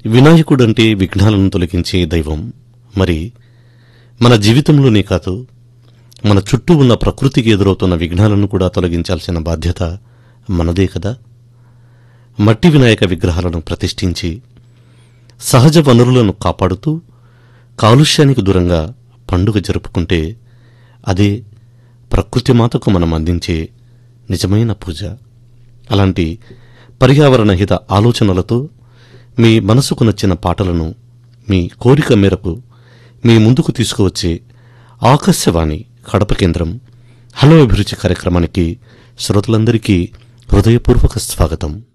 వినాయకుడంటే విఘ్నాలను తొలగించే దైవం మరి మన జీవితంలోనే కాదు మన చుట్టూ ఉన్న ప్రకృతికి ఎదురవుతున్న విఘ్నాలను కూడా తొలగించాల్సిన బాధ్యత మనదే కదా మట్టి వినాయక విగ్రహాలను ప్రతిష్ఠించి సహజ వనరులను కాపాడుతూ కాలుష్యానికి దూరంగా పండుగ జరుపుకుంటే అదే ప్రకృతి మాతకు మనం అందించే నిజమైన పూజ అలాంటి పర్యావరణ హిత ఆలోచనలతో మీ మనసుకు నచ్చిన పాటలను మీ కోరిక మేరకు మీ ముందుకు తీసుకువచ్చే ఆకాశవాణి కడప కేంద్రం హలో అభిరుచి కార్యక్రమానికి శ్రోతలందరికీ హృదయపూర్వక స్వాగతం